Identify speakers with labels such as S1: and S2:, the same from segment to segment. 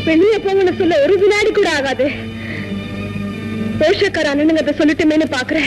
S1: வெளியே போங்கன்னு சொல்ல ஒரு வினாடி கூட ஆகாது போஷக்கார அண்ணனுங்க அதை சொல்லட்டுமேன்னு பாக்குறேன்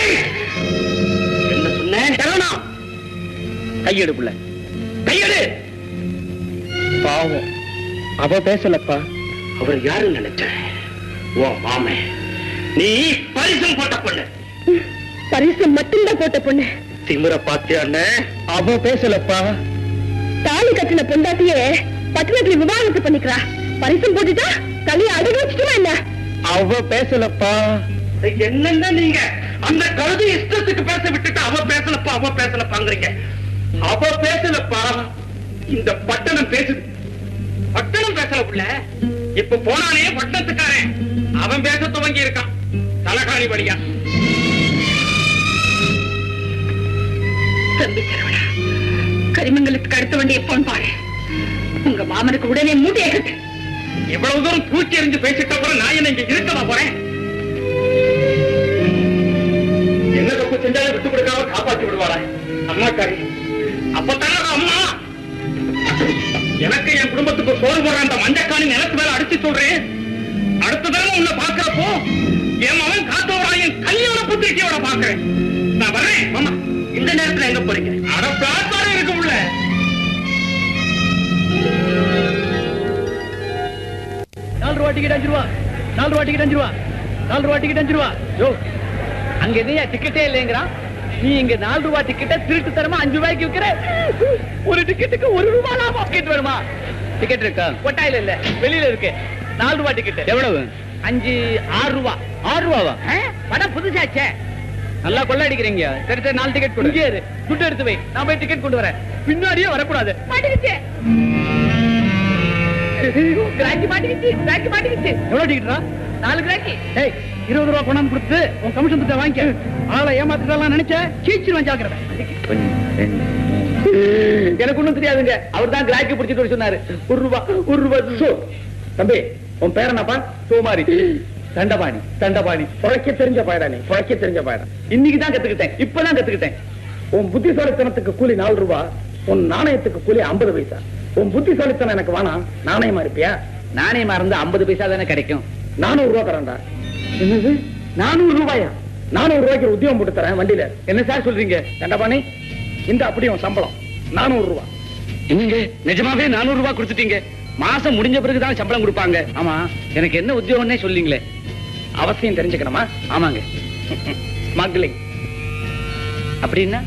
S2: என்ன சொன்ன சரவணம் கையெடு புள்ள கையெடு
S3: பாவம் அவ பேசலப்பா
S2: அவர் யாருன்னு நினைச்சேன் ஓ மாமே நீ பரிசம் போட்ட பொண்ணு
S1: பரிசு மட்டும்தான் போட்ட பொண்ணு
S2: திமிர பாத்தியான்னு
S3: அவ பேசலப்பா
S1: தாலி கட்டின பொண்டாட்டியே பட்டணத்துல விவாகரத்து பண்ணிக்கிறா பரிசம் போட்டுட்டா தலையை அடகு வச்சுட்டுமா என்ன
S3: அவ பேசலப்பா
S2: என்னங்க நீங்க அந்த கழுது இஷ்டத்துக்கு பேச விட்டுட்டு அவ பேசலப்பா அவ பேசலப்பாங்கிறீங்க அவ பேசலப்பா இந்த பட்டணம் பேசுது பட்டணம் பேசல புள்ள இப்ப போனானே பட்டணத்துக்காரன் அவன் பேச துவங்கி இருக்கான் தலகாணி வழியா
S4: தம்பி சரவணா கரிமங்கலத்துக்கு அடுத்த வண்டியை போன் பாரு உங்க மாமனுக்கு உடனே மூட்டையை கட்டு
S2: இவ்வளவு தூரம் தூக்கி எறிஞ்சு பேசிட்ட அப்புறம் நான் என்ன இங்க இருக்கவா போறேன் என்ன தப்பு செஞ்சாலும் விட்டு கொடுக்காம காப்பாத்தி விடுவாரா அம்மாக்காரி அப்பத்தானே அவ அம்மா எனக்கு என் குடும்பத்துக்கு சோறு போடுற அந்த மஞ்சக்காணி நிலத்து மேல அடிச்சு சொல்றேன் அடுத்த தடவை உன்னை பாக்குறப்போ என் மகன் காத்தவரா என் கல்யாண பத்திரிக்கையோட பாக்குறேன் நான் வரேன் மாமா இந்த நேரத்துல எங்க போறீங்க அட பிளாட்பாரம் இருக்கு உள்ள
S3: நாலு ரூபா டிக்கெட் அஞ்சு ரூபா நாலு ரூபா டிக்கெட் அஞ்சு ரூபா நாலு ரூபா டிக்கெட் அஞ்சு ரூபா யோ அங்க எதையா டிக்கெட்டே இல்லைங்கிறான் நீ இங்க நாலு ரூபா டிக்கெட்டை திருட்டு தரமா அஞ்சு ரூபாய்க்கு விக்கிற ஒரு டிக்கெட்டுக்கு ஒரு ரூபா லாபம் டிக்கெட் வேணுமா டிக்கெட் இருக்கா கொட்டாயில இல்ல வெளியில இருக்கு நாலு ரூபா டிக்கெட் எவ்வளவு அஞ்சு ஆறு ரூபா ஆறு ரூபாவா படம் புதுசாச்சே நல்லா கொள்ள அடிக்கிறீங்க சரி சரி நாலு டிக்கெட் கொடு இரு துட்டு எடுத்து வை நான் போய் டிக்கெட் கொண்டு வரேன் பின்னாடியே வரக்கூடாது
S4: மாட்டிக்கிச்சு கிராக்கி மாட்டிக்கிச்சு கிராக்கி மாட்டிக்கிச்சு
S3: எவ்வளவு டிக்கெட்ரா
S4: நாலு கிராக்கி
S3: ஏய் இருபது ரூபா கொண்டாந்து கொடுத்து உன் கமிஷன் திட்ட வாங்கிக்க ஆளை ஏமாத்திட்டாலாம் நினைச்ச சீச்சிருவன் ஜாக்கிரதை எனக்கு ஒண்ணும் தெரியாதுங்க அவர் தான் கிராக்கி பிடிச்சிட்டு வர சொன்னாரு ஒரு ரூபா ஒரு ரூபா சோ தம்பி உன் பேர் என்னப்பா சோமாரி தண்டபாணி தண்டபாணி புழைக்க தெரிஞ்ச பாயடா நீ புழைக்க தெரிஞ்ச பாயடா இன்னைக்கு தான் கத்துக்கிட்டேன் இப்பதான் கத்துக்கிட்டேன் உன் புத்திசாலித்தனத்துக்கு கூலி நாலு ரூபா உன் நாணயத்துக்கு கூலி ஐம்பது பைசா உன் புத்திசாலித்தனம் எனக்கு வேணாம் நாணயமா இருப்பியா நாணயமா இருந்து ஐம்பது பைசா தானே கிடைக்கும் நானூறு ரூபா தரேன்டா என்னது நானூறு ரூபாயா நானூறு ரூபாய்க்கு உத்தியோகம் போட்டு தரேன் வண்டியில என்ன சார் சொல்றீங்க தண்டபாணி இந்த அப்படியே உன் சம்பளம் நானூறு ரூபா என்னங்க நிஜமாவே நானூறு ரூபாய் கொடுத்துட்டீங்க மாசம் முடிஞ்ச பிறகுதான் சம்பளம் கொடுப்பாங்க ஆமா எனக்கு என்ன உத்தியோகம்னே சொல்லீங்களே அவசியம் தெரிஞ்சுக்கணுமா ஆமாங்க ஸ்மக்லிங் அப்படின்னா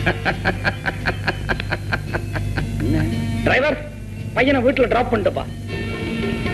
S3: டிரைவர் பையனை வீட்டுல டிராப் பண்ணிட்டுப்பா